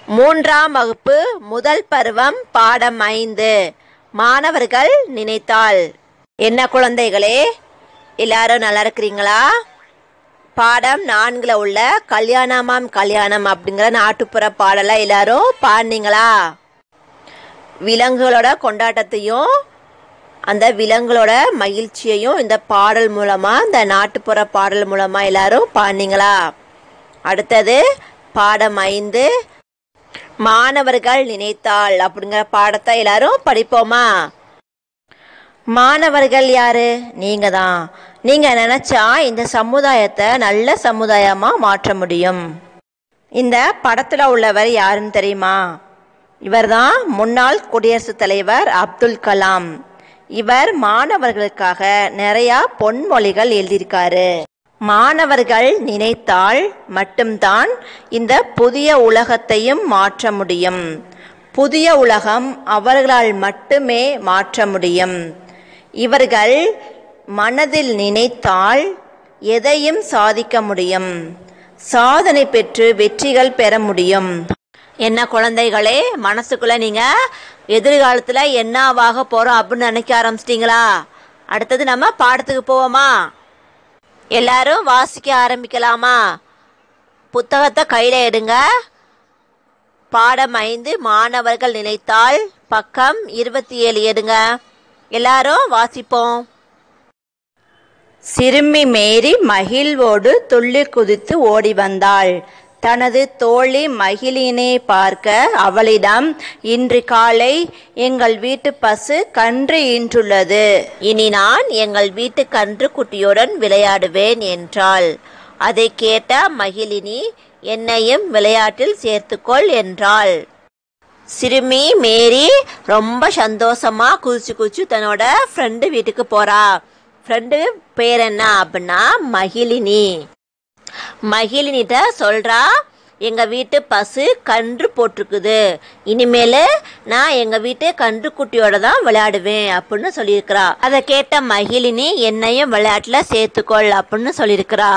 மூன்றாம் வகுப்பு முதல் பருவம் பாடம் ஐந்து மாணவர்கள் நினைத்தால் என்ன குழந்தைகளே எல்லாரும் நல்லா இருக்கிறீங்களா பாடம் நான்குல உள்ள கல்யாணமாம் கல்யாணம் அப்படிங்கிற நாட்டுப்புற பாடலை எல்லாரும் பாடினீங்களா விலங்குகளோட கொண்டாட்டத்தையும் அந்த விலங்குகளோட மகிழ்ச்சியையும் இந்த பாடல் மூலமா இந்த நாட்டுப்புற பாடல் மூலமா எல்லாரும் பாடினீங்களா அடுத்தது பாடம் ஐந்து மாணவர்கள் நினைத்தால் அப்படிங்கிற பாடத்தை எல்லாரும் படிப்போமா மாணவர்கள் யாரு நீங்க தான் நீங்க நினைச்சா இந்த சமுதாயத்தை நல்ல சமுதாயமா மாற்ற முடியும் இந்த படத்துல உள்ளவர் யாருன்னு தெரியுமா இவர்தான் முன்னாள் குடியரசுத் தலைவர் அப்துல் கலாம் இவர் மாணவர்களுக்காக நிறைய பொன்மொழிகள் எழுதியிருக்காரு மாணவர்கள் நினைத்தால் மட்டும்தான் இந்த புதிய உலகத்தையும் மாற்ற முடியும் புதிய உலகம் அவர்களால் மட்டுமே மாற்ற முடியும் இவர்கள் மனதில் நினைத்தால் எதையும் சாதிக்க முடியும் சாதனை பெற்று வெற்றிகள் பெற முடியும் என்ன குழந்தைகளே மனசுக்குள்ள நீங்க எதிர்காலத்துல என்னவாக போறோம் அப்படின்னு நினைக்க ஆரம்பிச்சிட்டீங்களா அடுத்தது நம்ம பாடத்துக்கு போவோமா எல்லாரும் வாசிக்க ஆரம்பிக்கலாமா புத்தகத்தை கையில எடுங்க பாடம் ஐந்து மாணவர்கள் நினைத்தால் பக்கம் இருபத்தி ஏழு எடுங்க எல்லாரும் வாசிப்போம் சிறுமி மேரி மகிழ்வோடு துள்ளி குதித்து ஓடி வந்தாள் தனது தோழி மகிழினை பார்க்க அவளிடம் இன்று காலை எங்கள் வீட்டு பசு கன்று ஈன்றுள்ளது இனி நான் எங்கள் வீட்டு கன்று குட்டியுடன் விளையாடுவேன் என்றாள் அதை கேட்ட மகிழினி என்னையும் விளையாட்டில் சேர்த்துக்கொள் என்றாள் சிறுமி மேரி ரொம்ப சந்தோஷமா குதிச்சு குதிச்சு தன்னோட ஃப்ரெண்டு வீட்டுக்கு போறா ஃப்ரெண்டு பேர் என்ன அப்படின்னா மகிழினி மகிழினிட்ட சொல்றா எங்க வீட்டு பசு கன்று போட்டிருக்குது இனிமேல் நான் எங்க வீட்டு கன்று குட்டியோட தான் விளையாடுவேன் அப்படின்னு சொல்லியிருக்கிறா அதை கேட்ட மகிழினி என்னையும் விளையாட்டுல சேர்த்துக்கொள் அப்படின்னு சொல்லியிருக்கிறா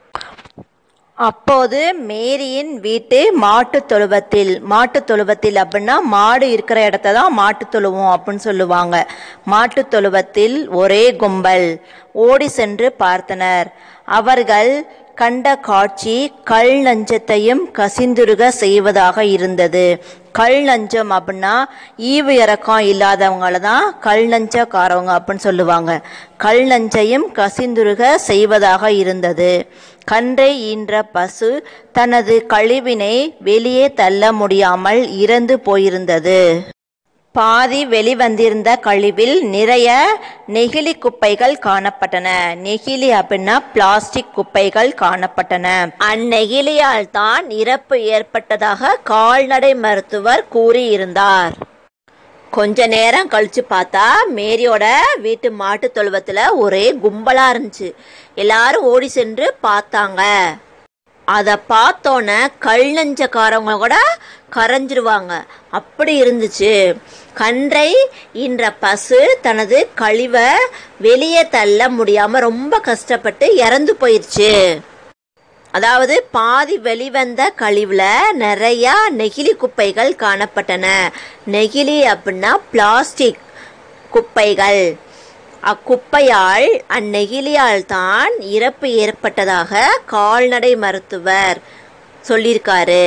அப்போது மேரியின் வீட்டு மாட்டு தொழுவத்தில் மாட்டு தொழுவத்தில் அப்படின்னா மாடு இருக்கிற இடத்த தான் மாட்டு தொழுவம் அப்படின்னு சொல்லுவாங்க மாட்டு தொழுவத்தில் ஒரே கும்பல் ஓடி சென்று பார்த்தனர் அவர்கள் கண்ட காட்சி கல் நஞ்சத்தையும் கசிந்துருக செய்வதாக இருந்தது கல் நஞ்சம் அப்படின்னா ஈவு இறக்கம் இல்லாதவங்கள தான் கல் நஞ்சக்காரவங்க அப்படின்னு சொல்லுவாங்க கல் நஞ்சையும் கசிந்துருக செய்வதாக இருந்தது கன்றை ஈன்ற பசு தனது கழிவினை வெளியே தள்ள முடியாமல் இறந்து போயிருந்தது பாதி வெளிவந்திருந்த கழிவில் நிறைய நெகிழி குப்பைகள் காணப்பட்டன நெகிழி அப்படின்னா பிளாஸ்டிக் குப்பைகள் காணப்பட்டன அந்நெகிழியால் தான் இறப்பு ஏற்பட்டதாக கால்நடை மருத்துவர் கூறியிருந்தார் கொஞ்ச நேரம் கழிச்சு பார்த்தா மேரியோட வீட்டு மாட்டு தொழுவத்துல ஒரே கும்பலா இருந்துச்சு எல்லாரும் ஓடி சென்று பார்த்தாங்க அதை பார்த்தோன்னே கல் நெஞ்சக்காரவங்க கூட கரைஞ்சிருவாங்க அப்படி இருந்துச்சு கன்றை இன்ற பசு தனது கழிவை வெளியே தள்ள முடியாம ரொம்ப கஷ்டப்பட்டு இறந்து போயிடுச்சு அதாவது பாதி வெளிவந்த கழிவுல நிறைய நெகிழி குப்பைகள் காணப்பட்டன நெகிழி அப்படின்னா பிளாஸ்டிக் குப்பைகள் அக்குப்பையால் அந்நெகிழியால் தான் இறப்பு ஏற்பட்டதாக கால்நடை மருத்துவர் சொல்லியிருக்காரு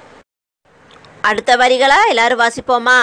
அடுத்த வரிகளா எல்லாரும் வாசிப்போமா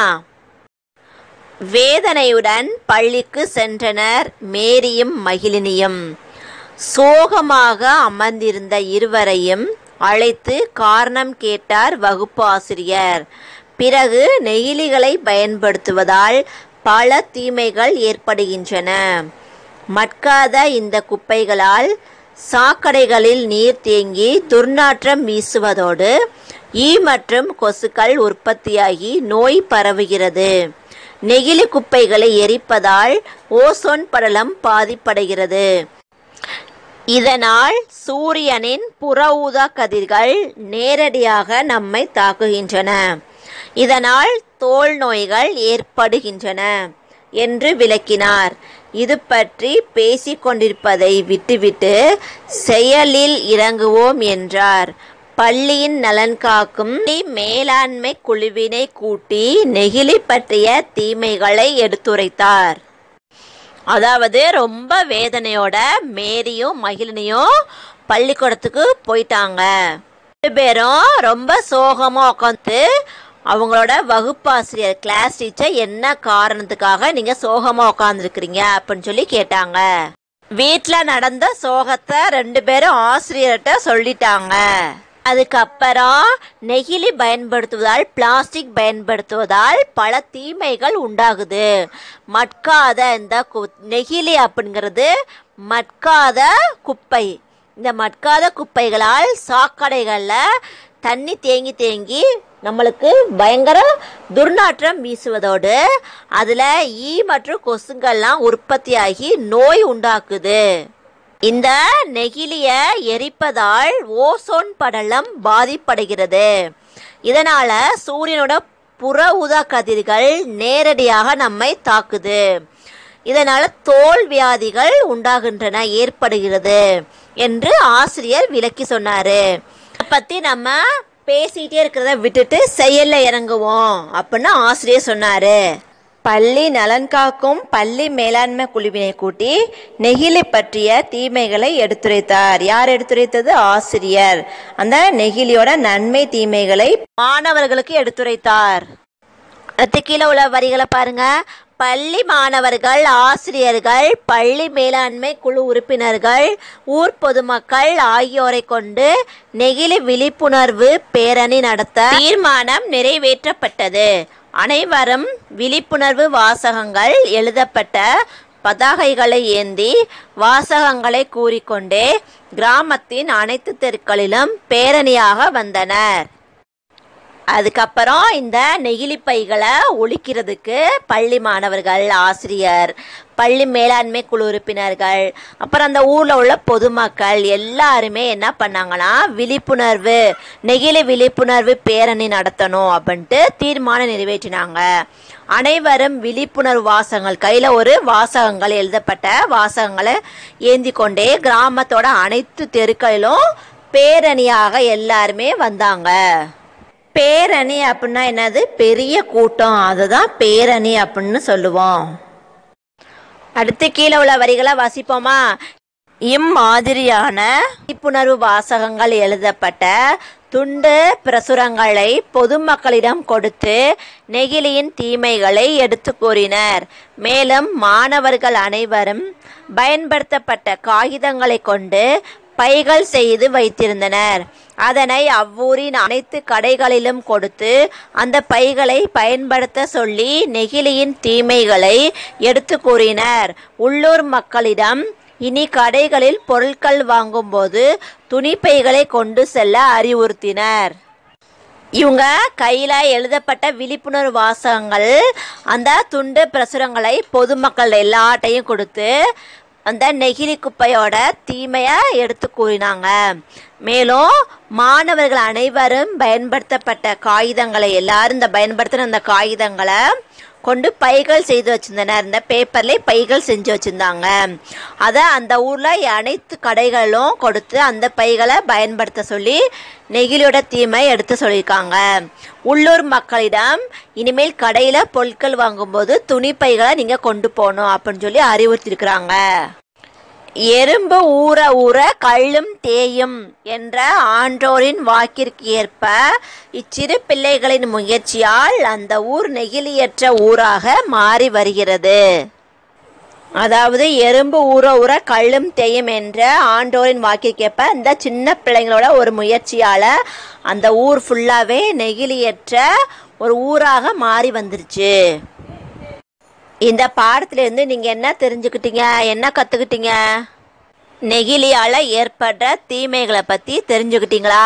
வேதனையுடன் பள்ளிக்கு சென்றனர் மேரியும் மகிழினியும் சோகமாக அமர்ந்திருந்த இருவரையும் அழைத்து காரணம் கேட்டார் வகுப்பு ஆசிரியர் பிறகு நெகிழிகளை பயன்படுத்துவதால் பல தீமைகள் ஏற்படுகின்றன மட்காத இந்த குப்பைகளால் சாக்கடைகளில் நீர் தேங்கி துர்நாற்றம் வீசுவதோடு ஈ மற்றும் கொசுக்கள் உற்பத்தியாகி நோய் பரவுகிறது நெகிழி குப்பைகளை எரிப்பதால் ஓசோன் படலம் பாதிப்படைகிறது இதனால் சூரியனின் புற ஊதா கதிர்கள் நேரடியாக நம்மை தாக்குகின்றன இதனால் தோல் நோய்கள் ஏற்படுகின்றன என்று விளக்கினார் இது பற்றி பேசிக் கொண்டிருப்பதை விட்டுவிட்டு செயலில் இறங்குவோம் என்றார் பள்ளியின் நலன் காக்கும் மேலாண்மை குழுவினை கூட்டி நெகிழி பற்றிய தீமைகளை எடுத்துரைத்தார் அதாவது ரொம்ப வேதனையோட மேரியும் மகிழினியும் பள்ளிக்கூடத்துக்கு போயிட்டாங்க ரெண்டு பேரும் ரொம்ப சோகமா உட்காந்து அவங்களோட வகுப்பாசிரியர் கிளாஸ் டீச்சர் என்ன காரணத்துக்காக நீங்க சோகமா உட்காந்துருக்கிறீங்க அப்படின்னு சொல்லி கேட்டாங்க வீட்டில் நடந்த சோகத்தை ரெண்டு பேரும் ஆசிரியர்கிட்ட சொல்லிட்டாங்க அதுக்கப்புறம் நெகிழி பயன்படுத்துவதால் பிளாஸ்டிக் பயன்படுத்துவதால் பல தீமைகள் உண்டாகுது மட்காத இந்த கு- நெகிழி அப்படிங்கிறது மட்காத குப்பை இந்த மட்காத குப்பைகளால் சாக்கடைகளில் தண்ணி தேங்கி தேங்கி நம்மளுக்கு பயங்கர துர்நாற்றம் வீசுவதோடு அதில் ஈ மற்றும் கொசுங்கள்லாம் உற்பத்தியாகி நோய் உண்டாக்குது இந்த நெகிழிய எரிப்பதால் ஓசோன் படலம் பாதிப்படைகிறது இதனால சூரியனோட புற ஊதா கதிர்கள் நேரடியாக நம்மை தாக்குது இதனால தோல் வியாதிகள் உண்டாகின்றன ஏற்படுகிறது என்று ஆசிரியர் விளக்கி சொன்னாரு இத பத்தி நம்ம பேசிட்டே இருக்கிறத விட்டுட்டு செயல்ல இறங்குவோம் அப்படின்னு ஆசிரியர் சொன்னாரு பள்ளி நலன் காக்கும் பள்ளி மேலாண்மை குழுவினை கூட்டி நெகிழி பற்றிய தீமைகளை எடுத்துரைத்தார் யார் எடுத்துரைத்தது ஆசிரியர் அந்த நெகிழியோட நன்மை தீமைகளை மாணவர்களுக்கு எடுத்துரைத்தார் அடுத்து கீழே உள்ள வரிகளை பாருங்க பள்ளி மாணவர்கள் ஆசிரியர்கள் பள்ளி மேலாண்மை குழு உறுப்பினர்கள் ஊர் பொதுமக்கள் ஆகியோரை கொண்டு நெகிழி விழிப்புணர்வு பேரணி நடத்த தீர்மானம் நிறைவேற்றப்பட்டது அனைவரும் விழிப்புணர்வு வாசகங்கள் எழுதப்பட்ட பதாகைகளை ஏந்தி வாசகங்களை கூறிக்கொண்டே கிராமத்தின் அனைத்து தெருக்களிலும் பேரணியாக வந்தனர் அதுக்கப்புறம் இந்த நெகிழி பைகளை ஒழிக்கிறதுக்கு பள்ளி மாணவர்கள் ஆசிரியர் பள்ளி மேலாண்மை குழு உறுப்பினர்கள் அப்புறம் அந்த ஊரில் உள்ள பொதுமக்கள் எல்லாருமே என்ன பண்ணாங்கன்னா விழிப்புணர்வு நெகிழி விழிப்புணர்வு பேரணி நடத்தணும் அப்படின்ட்டு தீர்மானம் நிறைவேற்றினாங்க அனைவரும் விழிப்புணர்வு வாசகங்கள் கையில் ஒரு வாசகங்கள் எழுதப்பட்ட வாசகங்களை ஏந்தி கொண்டே கிராமத்தோட அனைத்து தெருக்களிலும் பேரணியாக எல்லாருமே வந்தாங்க பேரணி அப்படின்னா என்னது பெரிய கூட்டம் அதுதான் பேரணி அப்படின்னு சொல்லுவோம் அடுத்து கீழே உள்ள வரிகளை வாசிப்போமா இம்மாதிரியான விழிப்புணர்வு வாசகங்கள் எழுதப்பட்ட துண்டு பிரசுரங்களை பொதுமக்களிடம் கொடுத்து நெகிழியின் தீமைகளை எடுத்து கூறினர் மேலும் மாணவர்கள் அனைவரும் பயன்படுத்தப்பட்ட காகிதங்களை கொண்டு பைகள் செய்து வைத்திருந்தனர் அதனை அவ்வூரின் அனைத்து கடைகளிலும் கொடுத்து அந்த பைகளை பயன்படுத்த சொல்லி நெகிழியின் தீமைகளை எடுத்து கூறினர் உள்ளூர் மக்களிடம் இனி கடைகளில் பொருட்கள் வாங்கும்போது துணிப்பைகளை கொண்டு செல்ல அறிவுறுத்தினர் இவங்க கையில் எழுதப்பட்ட விழிப்புணர்வு வாசகங்கள் அந்த துண்டு பிரசுரங்களை பொதுமக்கள் எல்லாட்டையும் கொடுத்து அந்த நெகிழி குப்பையோட தீமையை எடுத்து கூறினாங்க மேலும் மாணவர்கள் அனைவரும் பயன்படுத்தப்பட்ட காகிதங்களை எல்லாரும் இந்த பயன்படுத்தின அந்த காகிதங்களை கொண்டு பைகள் செய்து வச்சிருந்தனர் இந்த பேப்பர்லேயே பைகள் செஞ்சு வச்சிருந்தாங்க அதை அந்த ஊரில் அனைத்து கடைகளும் கொடுத்து அந்த பைகளை பயன்படுத்த சொல்லி நெகிழியோட தீமை எடுத்து சொல்லியிருக்காங்க உள்ளூர் மக்களிடம் இனிமேல் கடையில் பொருட்கள் வாங்கும்போது துணி பைகளை நீங்கள் கொண்டு போகணும் அப்படின்னு சொல்லி அறிவுறுத்திருக்கிறாங்க எறும்பு ஊற ஊற கள்ளும் தேயும் என்ற ஆன்றோரின் வாக்கிற்கு ஏற்ப இச்சிறு பிள்ளைகளின் முயற்சியால் அந்த ஊர் நெகிழியற்ற ஊராக மாறி வருகிறது அதாவது எறும்பு ஊற ஊற கள்ளும் தேயும் என்ற ஆண்டோரின் வாக்கிற்கேற்ப இந்த சின்ன பிள்ளைங்களோட ஒரு முயற்சியால அந்த ஊர் ஃபுல்லாவே நெகிழியற்ற ஒரு ஊராக மாறி வந்துருச்சு இந்த பாடத்துல இருந்து நீங்க என்ன தெரிஞ்சுக்கிட்டீங்க என்ன கத்துக்கிட்டீங்க நெகிழியால ஏற்படுற தீமைகளை பத்தி தெரிஞ்சுக்கிட்டீங்களா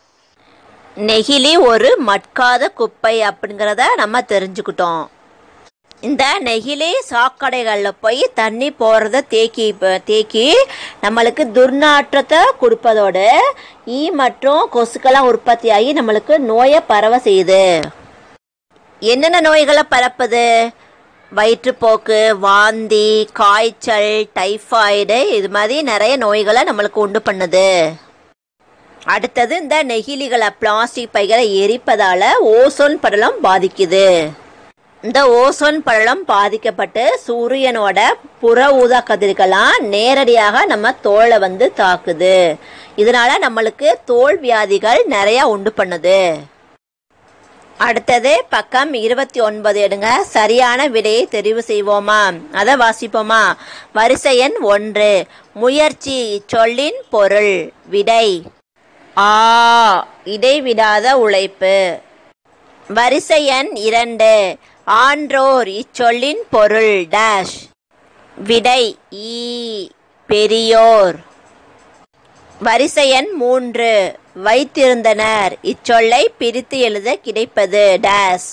நெகிழி ஒரு மட்காத குப்பை அப்படிங்கிறத நம்ம தெரிஞ்சுக்கிட்டோம் இந்த நெகிழி சாக்கடைகளில் போய் தண்ணி போகிறத தேக்கி ப- தேக்கி நம்மளுக்கு துர்நாற்றத்தை கொடுப்பதோடு ஈ மற்றும் கொசுக்கெல்லாம் உற்பத்தியாகி நம்மளுக்கு நோயை பரவ செய்யுது என்னென்ன நோய்களை பரப்புது வயிற்றுப்போக்கு வாந்தி காய்ச்சல் டைஃபாய்டு இது மாதிரி நிறைய நோய்களை நம்மளுக்கு உண்டு பண்ணுது அடுத்தது இந்த நெகிழிகளை பிளாஸ்டிக் பைகளை எரிப்பதால ஓசோன் படலம் பாதிக்குது இந்த ஓசோன் படலம் பாதிக்கப்பட்டு சூரியனோட புற ஊதா கதிர்கள்லாம் நேரடியாக நம்ம தோலை வந்து தாக்குது இதனால நம்மளுக்கு தோல் வியாதிகள் நிறைய உண்டு பண்ணுது அடுத்தது பக்கம் இருபத்தி ஒன்பது எடுங்க சரியான விடையை தெரிவு செய்வோமா அதை வாசிப்போமா வரிசை எண் ஒன்று முயற்சி இச்சொல்லின் பொருள் விடை ஆ இடைவிடாத உழைப்பு வரிசை எண் இரண்டு ஆன்றோர் இச்சொல்லின் பொருள் டேஷ் விடை ஈ பெரியோர் வரிசை எண் மூன்று வைத்திருந்தனர் இச்சொல்லை பிரித்து எழுத கிடைப்பது டேஸ்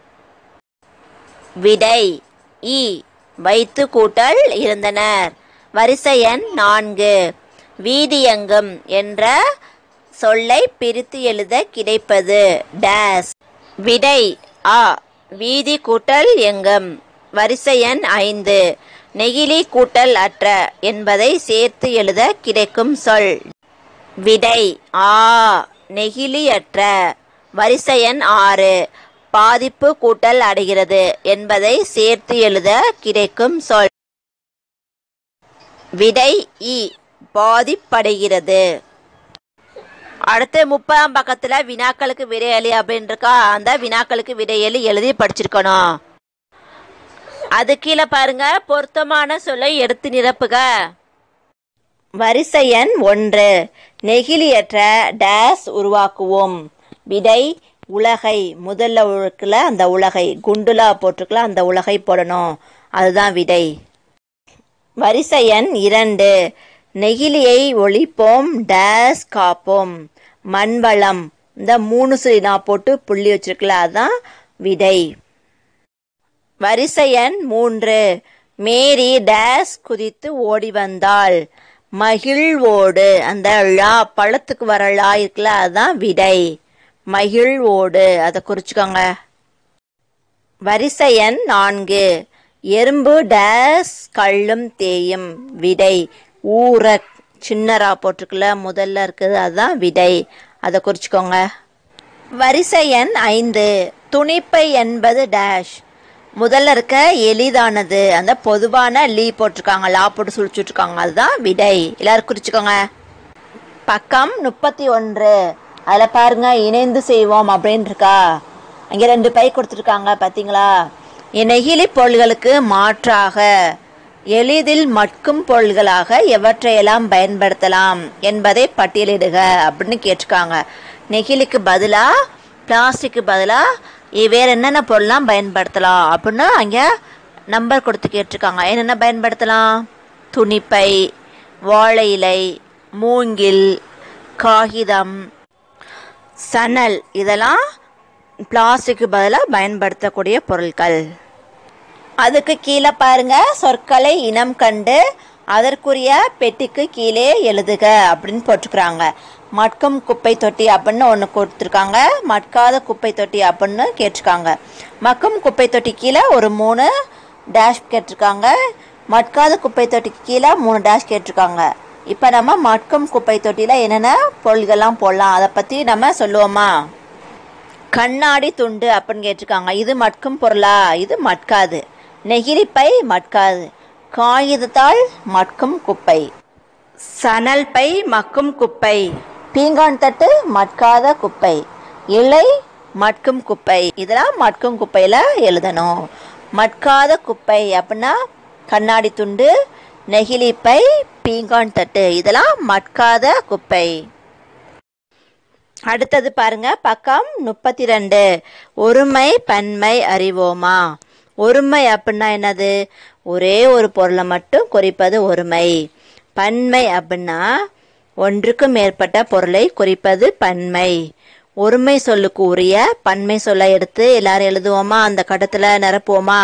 விடை இ வைத்து கூட்டல் இருந்தனர் வரிசை எண் நான்கு வீதியங்கும் என்ற சொல்லை பிரித்து எழுத கிடைப்பது டேஸ் விடை ஆ வீதி கூட்டல் எங்கும் வரிசை எண் ஐந்து நெகிழி கூட்டல் அற்ற என்பதை சேர்த்து எழுத கிடைக்கும் சொல் விடை ஆ நெகிழியற்ற வரிசை எண் ஆறு பாதிப்பு கூட்டல் அடைகிறது என்பதை சேர்த்து எழுத கிடைக்கும் சொல் விடை இ பாதிப்படைகிறது அடுத்து முப்பதாம் பக்கத்துல வினாக்களுக்கு விடையளி அப்படின்னு இருக்கா அந்த வினாக்களுக்கு விடையளி எழுதி படிச்சிருக்கணும் அது கீழே பாருங்க பொருத்தமான சொல்லை எடுத்து நிரப்புக வரிசை எண் ஒன்று நெகிழியற்ற டேஸ் உருவாக்குவோம் விடை உலகை முதல்ல இருக்குல்ல அந்த உலகை குண்டுலா போட்டிருக்கல அந்த உலகை போடணும் அதுதான் விடை வரிசை எண் இரண்டு நெகிழியை ஒழிப்போம் டேஸ் காப்போம் மண்வளம் இந்த மூணு சொல்லி நான் போட்டு புள்ளி வச்சிருக்கல அதுதான் விடை வரிசை எண் மூன்று மேரி டேஸ் குதித்து ஓடி வந்தாள் மகிழ்வோடு அந்த ழா பழத்துக்கு வர ழா இருக்குல்ல அதுதான் விடை மகிழ்வோடு அதை குறிச்சுக்கோங்க வரிசை எண் நான்கு எறும்பு டேஸ் கள்ளும் தேயும் விடை ஊற சின்னரா போட்டிருக்குல்ல முதல்ல இருக்குது அதுதான் விடை அதை குறிச்சுக்கோங்க வரிசை எண் ஐந்து துணிப்பை என்பது டேஷ் முதல்ல இருக்க எளிதானது அந்த பொதுவான லீ போட்டிருக்காங்க லா போட்டு சுழிச்சுட்ருக்காங்க அதுதான் விடை எல்லாரும் குறிச்சுக்கோங்க பக்கம் முப்பத்தி ஒன்று அதில் பாருங்க இணைந்து செய்வோம் அப்படின்னு இருக்கா அங்கே ரெண்டு பை கொடுத்துருக்காங்க பார்த்தீங்களா நெகிழி பொருள்களுக்கு மாற்றாக எளிதில் மட்கும் பொருள்களாக எவற்றையெல்லாம் பயன்படுத்தலாம் என்பதை பட்டியலிடுக அப்படின்னு கேட்டிருக்காங்க நெகிழிக்கு பதிலாக பிளாஸ்டிக்கு பதிலாக வேற என்னென்ன பொருள்லாம் பயன்படுத்தலாம் அப்படின்னு அங்கே நம்பர் கொடுத்து கேட்டிருக்காங்க என்னென்ன பயன்படுத்தலாம் துணிப்பை வாழை இலை மூங்கில் காகிதம் சணல் இதெல்லாம் பிளாஸ்டிக்கு பதிலாக பயன்படுத்தக்கூடிய பொருட்கள் அதுக்கு கீழே பாருங்க சொற்களை இனம் கண்டு அதற்குரிய பெட்டிக்கு கீழே எழுதுக அப்படின்னு போட்டுக்கிறாங்க மட்கும் குப்பை தொட்டி அப்படின்னு ஒன்று கொடுத்துருக்காங்க மட்காத குப்பை தொட்டி அப்படின்னு கேட்டிருக்காங்க மக்கும் குப்பை தொட்டி கீழே ஒரு மூணு டேஷ் கேட்டிருக்காங்க மட்காத குப்பை தொட்டிக்கு கீழே மூணு டேஷ் கேட்டிருக்காங்க இப்போ நம்ம மட்கும் குப்பை தொட்டியில் என்னென்ன பொருள்கள்லாம் போடலாம் அதை பற்றி நம்ம சொல்லுவோமா கண்ணாடி துண்டு அப்படின்னு கேட்டிருக்காங்க இது மட்கும் பொருளா இது மட்காது நெகிழிப்பை மட்காது காகிதத்தால் மட்கும் குப்பை சணல் பை மக்கும் குப்பை பீங்கான் தட்டு மட்காத குப்பை இலை மட்கும் குப்பை இதெல்லாம் மட்கும் குப்பையில் எழுதணும் மட்காத குப்பை அப்படின்னா கண்ணாடி துண்டு நெகிழிப்பை பீங்கான் தட்டு இதெல்லாம் மட்காத குப்பை அடுத்தது பாருங்க பக்கம் முப்பத்தி ரெண்டு ஒருமை பன்மை அறிவோமா ஒருமை அப்படின்னா என்னது ஒரே ஒரு பொருளை மட்டும் குறிப்பது ஒருமை பன்மை அப்படின்னா ஒன்றுக்கும் மேற்பட்ட பொருளை குறிப்பது பன்மை ஒருமை சொல்லுக்கு உரிய பன்மை சொல்லை எடுத்து எல்லாரும் எழுதுவோமா அந்த கட்டத்தில் நிரப்புவோமா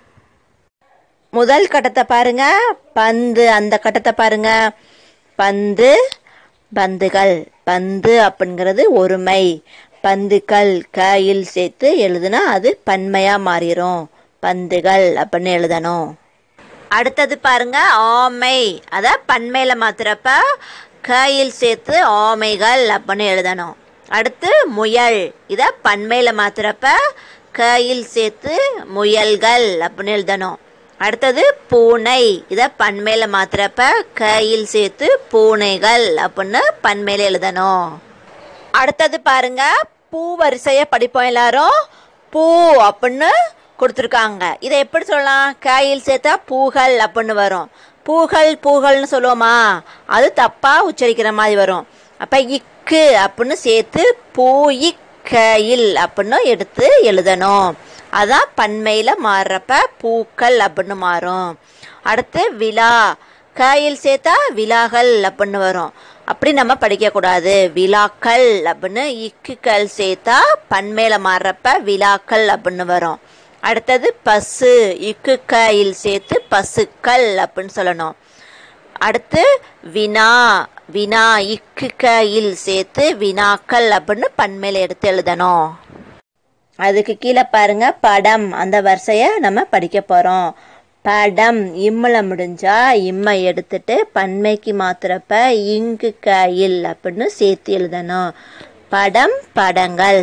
முதல் கட்டத்தை பாருங்க பந்து அந்த கட்டத்தை பாருங்க பந்து பந்துகள் பந்து அப்படிங்கிறது ஒருமை பந்துகள் கையில் சேர்த்து எழுதுனா அது பன்மையா மாறிடும் பந்துகள் அப்படின்னு எழுதணும் அடுத்தது பாருங்க ஆமை அத பன்மையில மாத்துறப்ப கையில் சேர்த்து ஆமைகள் அப்படின்னு எழுதணும் அடுத்து முயல் இதை பன்மையில் மாத்துறப்ப கையில் சேர்த்து முயல்கள் அப்படின்னு எழுதணும் அடுத்தது பூனை இதை பன்மையில் மாத்துறப்ப கையில் சேர்த்து பூனைகள் அப்படின்னு பன்மையில் எழுதணும் அடுத்தது பாருங்க பூ வரிசையை படிப்போம் எல்லாரும் பூ அப்படின்னு கொடுத்துருக்காங்க இதை எப்படி சொல்லலாம் கையில் சேர்த்தா பூகள் அப்படின்னு வரும் பூகள் பூகள்னு சொல்லுவோமா அது தப்பாக உச்சரிக்கிற மாதிரி வரும் அப்போ இக்கு அப்படின்னு சேர்த்து பூ இக்கையில் அப்படின்னு எடுத்து எழுதணும் அதான் பன்மையில் மாறுறப்ப பூக்கள் அப்படின்னு மாறும் அடுத்து விழா கையில் சேர்த்தா விழாக்கள் அப்படின்னு வரும் அப்படி நம்ம படிக்கக்கூடாது விழாக்கள் அப்படின்னு இக்குகள் சேர்த்தா பன்மையில மாறுறப்ப விழாக்கள் அப்படின்னு வரும் அடுத்தது பசு இக்கு கையில் சேர்த்து பசுக்கள் அப்படின்னு சொல்லணும் அடுத்து வினா வினா இக்கு கையில் சேர்த்து வினாக்கள் அப்படின்னு பன்மையில எடுத்து எழுதணும் அதுக்கு கீழே பாருங்க படம் அந்த வரிசையை நம்ம படிக்க போறோம் படம் இம்முல முடிஞ்சா இம்மை எடுத்துட்டு பன்மைக்கு மாத்துறப்ப இங்கு கையில் அப்படின்னு சேர்த்து எழுதணும் படம் படங்கள்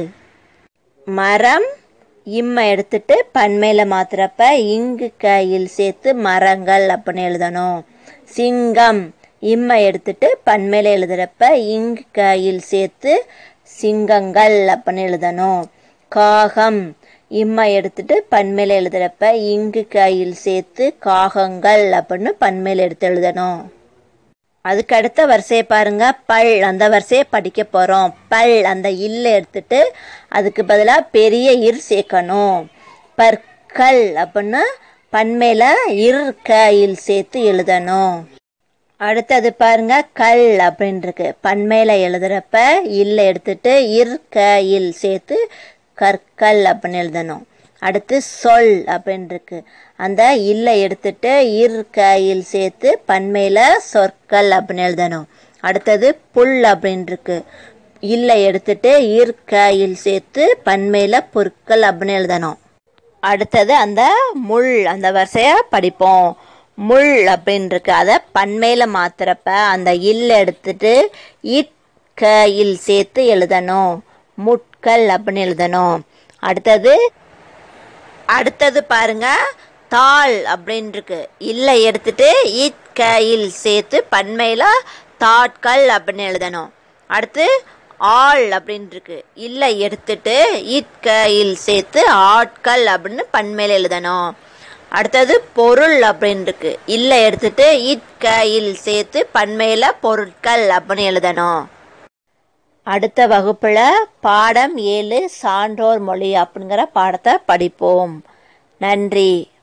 மரம் இம்மை எடுத்துட்டு பன்மையில மாத்துறப்ப இங்கு கையில் சேர்த்து மரங்கள் அப்படின்னு எழுதணும் சிங்கம் இம்மை எடுத்துட்டு பன்மையில எழுதுறப்ப இங்கு கையில் சேர்த்து சிங்கங்கள் அப்படின்னு எழுதணும் காகம் இம்மை எடுத்துட்டு பன்மையில எழுதுறப்ப இங்கு கையில் சேர்த்து காகங்கள் அப்படின்னு பன்மையில எடுத்து எழுதணும் அதுக்கு அடுத்த வரிசையை பாருங்க பல் அந்த வரிசையை படிக்க போறோம் பல் அந்த இல்ல எடுத்துட்டு அதுக்கு பதிலாக பெரிய இர் சேர்க்கணும் பற்கள் அப்படின்னு பன்மையில இர் கையில் சேர்த்து எழுதணும் அடுத்தது பாருங்க கல் அப்படின்னு இருக்கு பன்மையில எழுதுறப்ப இல்ல எடுத்துட்டு இர் கையில் சேர்த்து கற்கள் அப்படின்னு எழுதணும் அடுத்து சொல் அப்படின்னு இருக்கு அந்த இல்ல எடுத்துட்டு இர் கையில் சேர்த்து பன்மையில சொற்கள் அப்படின்னு எழுதணும் அடுத்தது புல் அப்படின்னு இருக்கு இல்ல எடுத்துட்டு இர் கையில் சேர்த்து பன்மையில பொருட்கள் அப்படின்னு எழுதணும் அடுத்தது அந்த முள் அந்த வரிசைய படிப்போம் முள் அப்படின்னு இருக்கு அதை பன்மையில மாத்துறப்ப அந்த இல் எடுத்துட்டு இட் கையில் சேர்த்து எழுதணும் முட்கள் அப்படின்னு எழுதணும் அடுத்தது அடுத்தது பாருங்க தாள் அப்படின்னு இருக்கு இல்லை எடுத்துட்டு இட் கையில் சேர்த்து பன்மையில தாட்கள் அப்படின்னு எழுதணும் அடுத்து ஆள் அப்படின்னு இருக்கு இல்லை எடுத்துட்டு இட் கையில் சேர்த்து ஆட்கள் அப்படின்னு பன்மையில எழுதணும் அடுத்தது பொருள் அப்படின்னு இருக்கு இல்லை எடுத்துட்டு இட் கையில் சேர்த்து பன்மையில பொருட்கள் அப்படின்னு எழுதணும் அடுத்த வகுப்புல பாடம் ஏழு சான்றோர் மொழி அப்படிங்கிற பாடத்தை படிப்போம் நன்றி